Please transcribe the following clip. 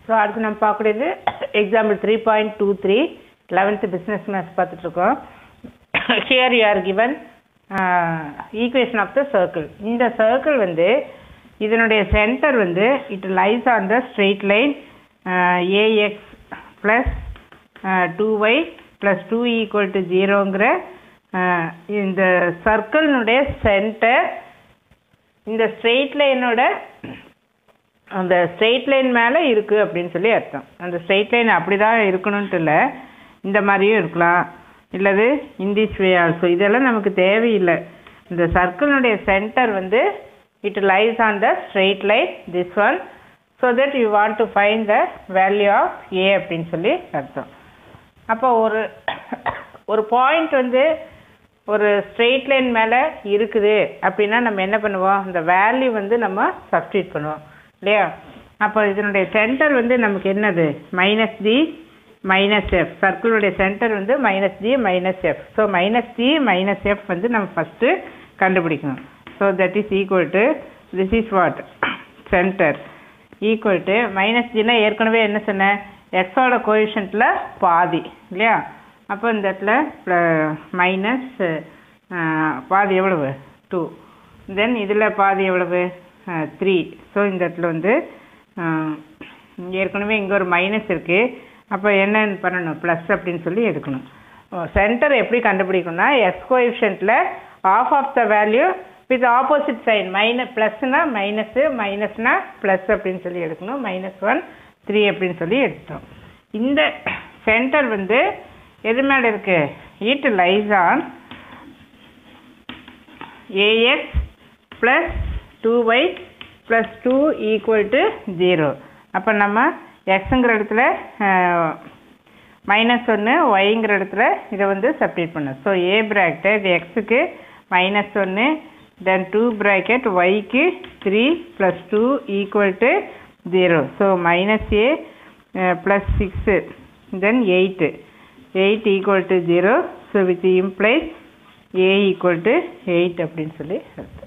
so அடுத்து நம்ம பார்க்கக்கூடியது example three point two three eleventh business maths பார்த்துட்ருக்கோம் here you are given equation of the circle இந்த circle வந்து இதனுடைய சென்டர் வந்து it lies on the straight line A X plus two Y plus two equal to ஜீரோங்கிற இந்த சர்க்கிளினுடைய centre இந்த straight லைனோட அந்த ஸ்ட்ரெயிட் லைன் மேலே இருக்குது அப்படின்னு சொல்லி அர்த்தம் அந்த ஸ்ட்ரெயிட் லைன் அப்படி தான் இருக்கணுன்ட்டு இல்லை இந்த மாதிரியும் இருக்கலாம் இல்லது இந்திஸ் வே ஆல்சோ இதெல்லாம் நமக்கு தேவையில்லை இந்த சர்க்கிளினுடைய சென்டர் வந்து it lies on the straight line this one so that you want to find the value of A அப்படின்னு சொல்லி அர்த்தம் அப்போ ஒரு ஒரு பாயிண்ட் வந்து ஒரு ஸ்ட்ரெயிட் லைன் மேலே இருக்குது அப்படின்னா நம்ம என்ன பண்ணுவோம் இந்த வேல்யூ வந்து நம்ம சப்ஸ்டியூட் பண்ணுவோம் இல்லையா அப்போ இதனுடைய சென்டர் வந்து நமக்கு என்னது மைனஸ் டி மைனஸ் எஃப் சர்க்கிளுடைய சென்டர் வந்து minus D minus F so minus D minus F வந்து நம்ம ஃபஸ்ட்டு கண்டுபிடிக்கணும் so that is equal to this is what centre equal to minus ஜினா ஏற்கனவே என்ன சொன்னேன் எக்ஸோட கோஎஃபிஷியண்ட்டில் பாதி இல்லையா அப்போ இந்த இடத்துல மைனஸ் பாதி எவ்வளவு டூ தென் இதில் பாதி எவ்வளவு த்ரீ ஸோ இந்த இடத்துல வந்து ஏற்கனவே இங்கே ஒரு மைனஸ் இருக்குது அப்போ என்ன பண்ணணும் ப்ளஸ் அப்படின்னு சொல்லி எடுக்கணும் சென்டர் எப்படி கண்டுபிடிக்கணும்னா எக்ஸ் கோஎஃபிஷியண்ட்டில் of of the value with opposite sign minus ப்ளஸ்னா மைனஸு மைனஸ்னா ப்ளஸ் அப்படின்னு சொல்லி எடுக்கணும் மைனஸ் ஒன் த்ரீ அப்படின்னு சொல்லி எடுத்தோம் இந்த சென்டர் வந்து எது மேலே இருக்கு it lies on A X plus two Y plus two equal to zero அப்போ நம்ம எக்ஸுங்கிற இடத்துல மைனஸ் ஒன்று ஒய்ங்கிற இடத்துல இதை வந்து சப்ஸ்டியூட் பண்ணணும் ஸோ ஏ ப்ராக்கெட் எக்ஸுக்கு மைனஸ் ஒன்று தென் டூ ப்ராக்கெட் ஒய்க்கு three plus two equal to zero so minus A plus six then eight eight equal to zero so with implies A equal to eight அப்படின்னு சொல்லி அர்த்தம்